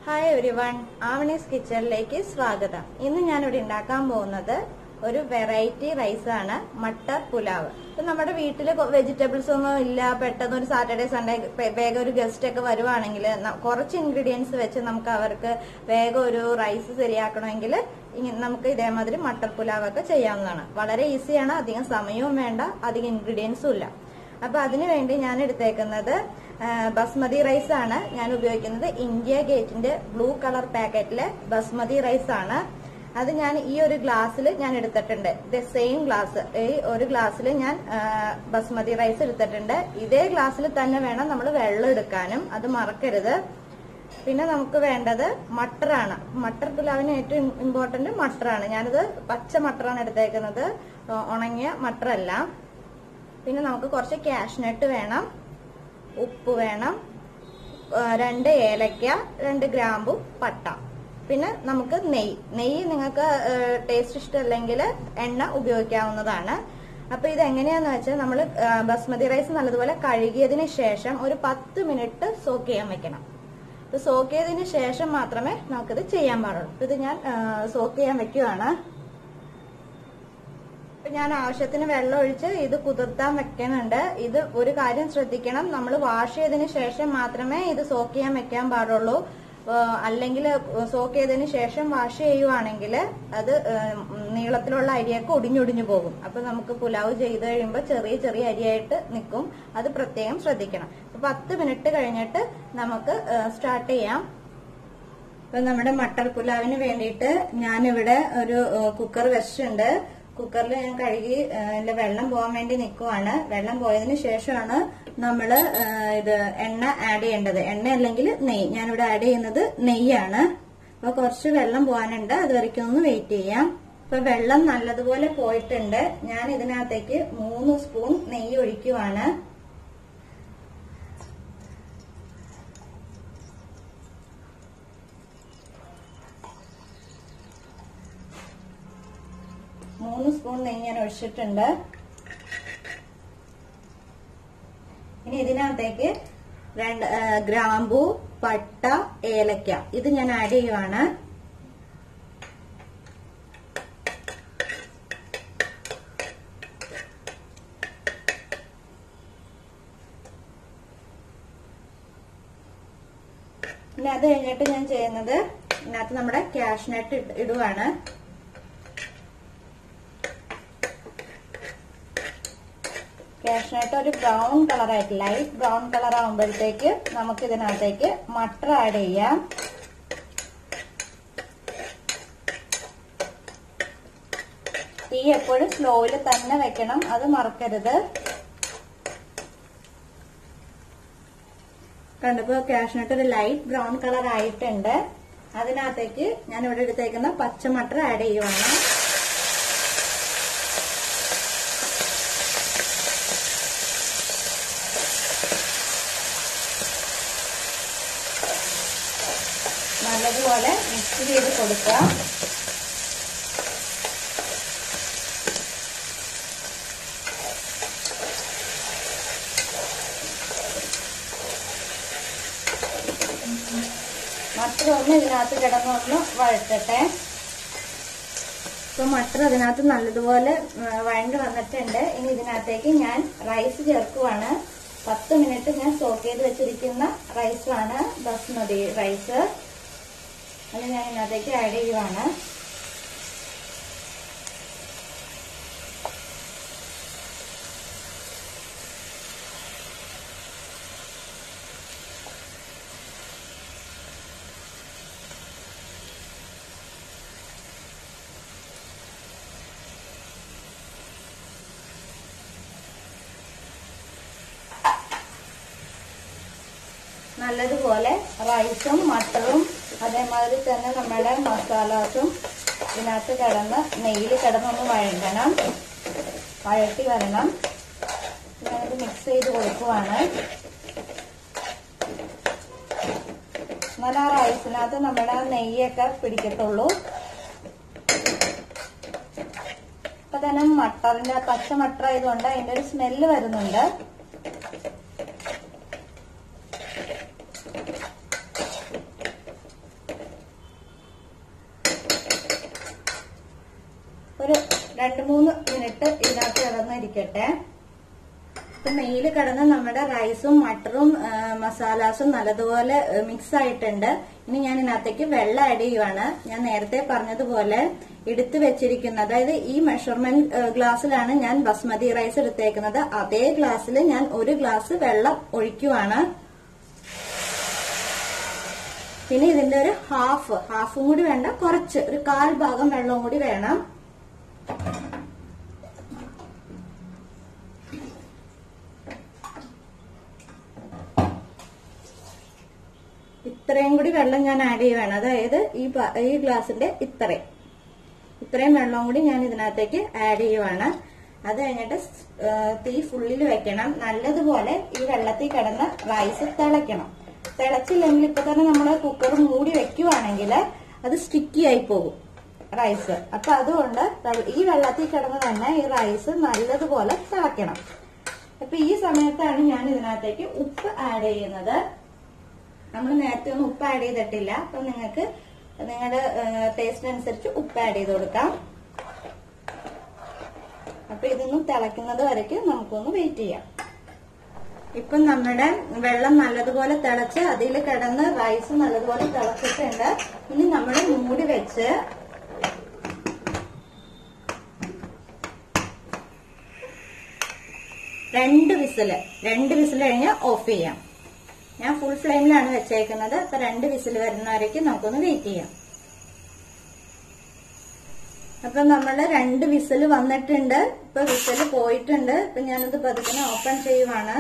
hi every one ആവണീസ് കിച്ചണിലേക്ക് സ്വാഗതം ഇന്ന് ഞാനിവിടെ ഉണ്ടാക്കാൻ പോകുന്നത് ഒരു വെറൈറ്റി റൈസ് ആണ് മട്ടർ പുലാവ് ഇപ്പൊ നമ്മുടെ വീട്ടിൽ വെജിറ്റബിൾസ് ഒന്നും ഇല്ല പെട്ടെന്ന് ഒരു സാറ്റർഡേ സൺഡേ വേഗം ഒരു ഗസ്റ്റ് ഒക്കെ വരുവാണെങ്കിൽ ന- കുറച്ച് ഇൻഗ്രീഡിയൻസ് വെച്ച് നമുക്ക് അവർക്ക് വേഗം ഒരു റൈസ് ശരിയാക്കണമെങ്കിൽ ഇങ്ങ- നമുക്ക് ഇതേമാതിരി മട്ടർ പുലാവ് ഒക്കെ ചെയ്യാവുന്നതാണ് വളരെ ഈസിയാണ് അധികം സമയവും വേണ്ട അധികം ഇൻഗ്രീഡിയൻസും ഇല്ല അപ്പൊ അതിനു വേണ്ടി ഞാൻ എടുത്തേക്കുന്നത് ആ, ബസ്മതി റൈസ് ആണ് ഞാൻ ഉപയോഗിക്കുന്നത് ഇന്ത്യ ഗേറ്റിന്റെ ബ്ലൂ കളർ പാക്കറ്റിലെ ബസ്മതി റൈസ് ആണ് അത് ഞാൻ ഈ ഒരു ഗ്ലാസ്സിൽ ഞാൻ എടുത്തിട്ടുണ്ട് ഇത് സെയിം ഗ്ലാസ് ഈ ഒരു ഗ്ലാസ്സിൽ ഞാൻ ആ, ബസ്മതി റൈസ് എടുത്തിട്ടുണ്ട് ഇതേ ഗ്ലാസ്സിൽ തന്നെ വേണം നമ്മൾ വെള്ളം എടുക്കാനും അത് മറക്കരുത് പിന്നെ നമുക്ക് വേണ്ടത് മട്ടറാണ് മട്ടർ പുലാവിന് ഏറ്റവും ഇമ്പോർട്ടന്റ് മട്ടറാണ് ഞാനിത് പച്ച മട്ടറാണ് എടുത്തേക്കുന്നത് ഉ- ഉണങ്ങിയ മട്ടറല്ല പിന്നെ നമുക്ക് കുറച്ച് കാഷ്നട്ട് വേണം ഉപ്പ് വേണം ആ, രണ്ട് ഏലക്ക രണ്ട് ഗ്രാമ്പു പട്ട പിന്നെ നമുക്ക് നെയ്യ് നെയ്യ് നിങ്ങൾക്ക് ടേസ്റ്റ് ഇഷ്ടമല്ലെങ്കിൽ എണ്ണ ഉപയോഗിക്കാവുന്നതാണ് അപ്പൊ ഇത് എങ്ങനെയാന്ന് വെച്ചാൽ നമ്മൾ ബസ്മതി റൈസ് നല്ലതുപോലെ കഴുകിയതിന് ശേഷം ഒരു പത്ത് മിനിറ്റ് സോക്ക് ചെയ്യാൻ വെക്കണം ഇത് സോക്ക് ചെയ്തതിന് ശേഷം മാത്രമേ നമുക്കിത് ചെയ്യാൻ പാടുള്ളൂ അപ്പൊ ഇത് ഞാൻ സോക്ക് ചെയ്യാൻ വെക്കുവാണ് ഇപ്പൊ ഞാൻ ആവശ്യത്തിന് വെള്ളം ഒഴിച്ച് ഇത് കുതിർത്താൻ വെക്കുന്നുണ്ട് ഇത് ഒരു കാര്യം ശ്രദ്ധിക്കണം നമ്മൾ വാഷ് ചെയ്തതിന് ശേഷം മാത്രമേ ഇത് സോക്ക് ചെയ്യാൻ വെക്കാൻ പാടുള്ളൂ അല്ലെങ്കിൽ സോക്ക് ചെയ്തതിന് ശേഷം വാഷ് ചെയ്യുവാണെങ്കിൽ അത് ഏഹ്, നീളത്തിലുള്ള അരിയൊക്കെ ഒടിഞ്ഞൊടിഞ്ഞു പോകും അപ്പൊ നമുക്ക് പുലാവ് ചെയ്ത് കഴിയുമ്പോൾ ചെറിയ ചെറിയ അരിയായിട്ട് നിൽക്കും അത് പ്രത്യേകം ശ്രദ്ധിക്കണം അപ്പൊ പത്ത് മിനിറ്റ് കഴിഞ്ഞിട്ട് നമുക്ക് സ്റ്റാർട്ട് ചെയ്യാം ഇപ്പൊ നമ്മുടെ മട്ടർ പുലാവിന് വേണ്ടിയിട്ട് ഞാനിവിടെ ഒരു കുക്കർ വെച്ചിട്ടുണ്ട് കുക്കറിൽ ഞാൻ കഴുകി ആ, അതിന്റെ വെള്ളം പോകാൻ വേണ്ടി നിൽക്കുവാണ് വെള്ളം പോയതിന് ശേഷമാണ് നമ്മള് ആ, ഇത് എണ്ണ ആഡ് ചെയ്യേണ്ടത് എണ്ണ അല്ലെങ്കിൽ നെയ്യ് ഞാനിവിടെ ആഡ് ചെയ്യുന്നത് നെയ്യാണ് അപ്പൊ കുറച്ച് വെള്ളം പോകാനുണ്ട് അത് വരയ്ക്കും ഒന്ന് വെയിറ്റ് ചെയ്യാം ഇപ്പൊ വെള്ളം നല്ലതുപോലെ പോയിട്ടുണ്ട് ഞാൻ ഇതിനകത്തേക്ക് മൂന്ന് സ്പൂൺ നെയ്യ് ഒഴിക്കുവാണ് മൂന്ന് സ്പൂൺ നെയ്യ് ഞാൻ ഒഴിച്ചിട്ടുണ്ട് ഇനി ഇതിനകത്തേക്ക് രണ്ട് ആ, ഗ്രാമ്പു പട്ട ഏലക്ക ഇത് ഞാൻ ആഡ് ചെയ്യുവാണ് ഇനി അത് കഴിഞ്ഞിട്ട് ഞാൻ ചെയ്യുന്നത് ഇതിനകത്ത് നമ്മുടെ കാഷ്നട്ട് ഇടുവാണ് കാഷ്നട്ട് ഒരു ബ്രൗൺ കളറായിട്ട് ലൈറ്റ് ബ്രൗൺ കളർ ആകുമ്പോഴത്തേക്ക് നമുക്ക് ഇതിനകത്തേക്ക് മട്ടർ ആഡ് ചെയ്യാം തീ എപ്പോഴും സ്ലോയിൽ തന്നെ വെക്കണം അത് മറക്കരുത് കണ്ടപ്പോ കാഷ്നട്ട് ഒരു ലൈറ്റ് ബ്രൗൺ കളർ ആയിട്ടുണ്ട് അതിനകത്തേക്ക് ഞാൻ ഇവിടെ എടുത്തേക്കുന്ന പച്ച മട്ടർ ആഡ് ചെയ്യുവാണ് നല്ലതുപോലെ മിക്സ് ചെയ്ത് കൊടുക്കുക മട്ടർ ഒന്ന് ഇതിനകത്ത് കിടന്നൊന്ന് വഴറ്റട്ടെ ഇപ്പൊ മട്ടർ അതിനകത്ത് നല്ലതുപോലെ ആ, വഴണ്ട് വന്നിട്ടുണ്ട് ഇനി ഇതിനകത്തേക്ക് ഞാൻ റൈസ് ചേർക്കുവാണ് പത്ത് മിനിറ്റ് ഞാൻ സോക്ക് ചെയ്ത് വെച്ചിരിക്കുന്ന റൈസാണ് ബസ്മതി റൈസ് അത് ഞാൻ ഇതിനകത്തേക്ക് ആഡ് ചെയ്യുവാണ് നല്ലതുപോലെ റൈസും മട്ടറും അതേമാതിരി തന്നെ നമ്മുടെ മസാലാസും ഇതിനകത്ത് കിടന്ന് നെയ്യിൽ കിടന്നൊന്ന് വഴണ്ടണം വഴട്ടി വരണം ഞാനത് മിക്സ് ചെയ്ത് കൊടുക്കുവാണ് എന്നാൽ ആ റൈസിനകത്ത് നമ്മുടെ നെയ്യൊക്കെ പിടിക്കത്തുള്ളൂ ഇപ്പൊ തന്നെ മട്ടറിന്റെ പച്ച മട്ടർ ആയതുകൊണ്ട് അതിന്റെ ഒരു സ്മെല്ല് വരുന്നുണ്ട് രണ്ട് മൂന്ന് മിനിറ്റ് ഇതിനകത്ത് കിടന്നിരിക്കട്ടെ ഇപ്പൊ നെയ്യിൽ കിടന്ന് നമ്മുടെ റൈസും മട്ടറും ആ, മസാലാസും നല്ലതുപോലെ മിക്സ് ആയിട്ടുണ്ട് ഇനി ഞാൻ ഇതിനകത്തേക്ക് വെള്ളം ആഡ് ചെയ്യുവാണ് ഞാൻ നേരത്തെ പറഞ്ഞതുപോലെ എടുത്തു വെച്ചിരിക്കുന്ന അതായത് ഈ മെഷർമെന്റ് ഗ്ലാസ്സിലാണ് ഞാൻ ബസ്മതി റൈസ് എടുത്തേക്കുന്നത് അതേ ഗ്ലാസ്സിൽ ഞാൻ ഒരു ഗ്ലാസ് വെള്ളം ഒഴിക്കുവാണ് പിന്നെ ഇതിന്റെ ഒരു ഹാഫ് ഹാഫും കൂടി വേണ്ട കുറച്ച് ഒരു കാൽ ഭാഗം വെള്ളവും കൂടി വേണം ഇത്രയും കൂടി വെള്ളം ഞാൻ ആഡ് ചെയ്യുവാണ് അതായത് ഈ പ- ഈ ഗ്ലാസിന്റെ ഇത്രയും ഇത്രയും വെള്ളം കൂടി ഞാൻ ഇതിനകത്തേക്ക് ആഡ് ചെയ്യുവാണ് അത് കഴിഞ്ഞിട്ട് സ്- ആ, തീ ഫുള്ളിൽ വെക്കണം നല്ലതുപോലെ ഈ വെള്ളത്തിൽ കിടന്ന് റൈസ് തിളയ്ക്കണം തിളച്ചില്ലെങ്കിൽ ഇപ്പൊ തന്നെ നമ്മൾ കുക്കർ മൂടി വെക്കുവാണെങ്കിൽ അത് സ്റ്റിക്കി ആയി പോകും റൈസ് അപ്പൊ അതുകൊണ്ട് വെള്ള- ഈ വെള്ളത്തിൽ കിടന്ന് തന്നെ ഈ റൈസ് നല്ലതുപോലെ തിളയ്ക്കണം അപ്പൊ ഈ സമയത്താണ് ഞാൻ ഇതിനകത്തേക്ക് ഉപ്പ് ആഡ് ചെയ്യുന്നത് നമ്മൾ നേരത്തെ ഒന്നും ഉപ്പ് ആഡ് ചെയ്തിട്ടില്ല അപ്പൊ നിങ്ങൾക്ക് നിങ്ങളുടെ ടേസ്റ്റ് അനുസരിച്ച് ഉപ്പ് ആഡ് ചെയ്ത് കൊടുക്കാം അപ്പൊ ഇതൊന്ന് തിളയ്ക്കുന്നത് വരയ്ക്ക് നമുക്കൊന്ന് വെയിറ്റ് ചെയ്യാം ഇപ്പം നമ്മുടെ വെള്ളം നല്ലതുപോലെ തിളച്ച് അതിൽ കിടന്ന് റൈസ് നല്ലതുപോലെ തിളച്ചിട്ടുണ്ട് ഇനി നമ്മൾ മൂടി വെച്ച് രണ്ട് വിസില് രണ്ട് വിസിൽ കഴിഞ്ഞാൽ ഓഫ് ചെയ്യാം ഞാൻ ഫുൾ ഫ്ലെയിമിലാണ് വെച്ചേക്കുന്നത് അപ്പൊ രണ്ട് വിസിൽ വരുന്നവരേക്കും നമുക്കൊന്ന് വെയിറ്റ് ചെയ്യാം അപ്പൊ നമ്മള് രണ്ട് വിസിൽ വന്നിട്ടുണ്ട് ഇപ്പൊ വിസിൽ പോയിട്ടുണ്ട് ഇപ്പൊ ഞാനത് പതുക്കെ ഓപ്പൺ ചെയ്യുവാണ്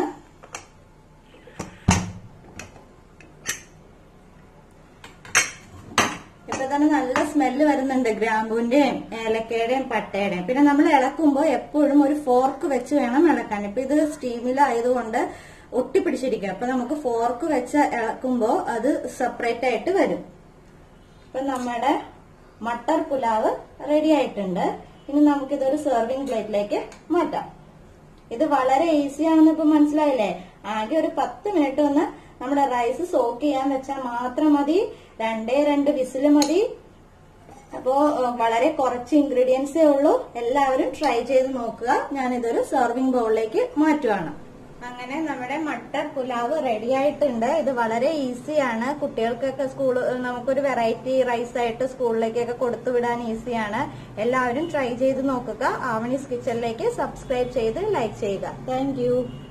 ഇപ്പൊ തന്നെ നല്ല സ്മെല്ല് വരുന്നുണ്ട് ഗ്രാമ്പൂന്റെയും ഏലക്കയുടെയും പട്ടയുടെയും പിന്നെ നമ്മൾ ഇളക്കുമ്പോൾ എപ്പോഴും ഒരു ഫോർക്ക് വെച്ച് വേണം ഇളക്കാൻ ഇപ്പൊ ഇത് സ്റ്റീമിലായതുകൊണ്ട് ഒട്ടിപ്പിടിച്ചിരിക്കും അപ്പൊ നമുക്ക് ഫോർക്ക് വെച്ച് ഇളക്കുമ്പോൾ അത് സെപ്പറേറ്റ് ആയിട്ട് വരും ഇപ്പൊ നമ്മുടെ മട്ടർ പുലാവ് റെഡി ആയിട്ടുണ്ട് ഇനി നമുക്കിതൊരു സെർവിങ് പ്ലേറ്റിലേക്ക് മാറ്റാം ഇത് വളരെ ഈസി ആണെന്ന് ഇപ്പൊ മനസ്സിലായില്ലേ ആകെ ഒരു പത്ത് മിനിറ്റ് ഒന്ന് നമ്മുടെ റൈസ് സോക്ക് ചെയ്യാൻ വെച്ചാൽ മാത്രം മതി രണ്ടേ രണ്ട് വിസിൽ മതി അപ്പോ ഏഹ്, വളരെ കുറച്ച് ഇൻഗ്രീഡിയൻസേ ഉള്ളൂ എല്ലാവരും ട്രൈ ചെയ്ത് നോക്കുക ഞാനിതൊരു സെർവിങ് ബൗളിലേക്ക് മാറ്റുവാണ് അങ്ങനെ നമ്മുടെ മട്ടർ പുലാവ് റെഡി ആയിട്ടുണ്ട് ഇത് വളരെ ഈസിയാണ് കുട്ടികൾക്കൊക്കെ സ്കൂൾ നമുക്കൊരു വെറൈറ്റി റൈസ് ആയിട്ട് സ്കൂളിലേക്കൊക്കെ കൊടുത്തു വിടാൻ ഈസിയാണ് എല്ലാവരും ട്രൈ ചെയ്ത് നോക്കുക ആവണീസ് കിച്ചണിലേക്ക് സബ്സ്ക്രൈബ് ചെയ്ത് ലൈക്ക് ചെയ്യുക താങ്ക്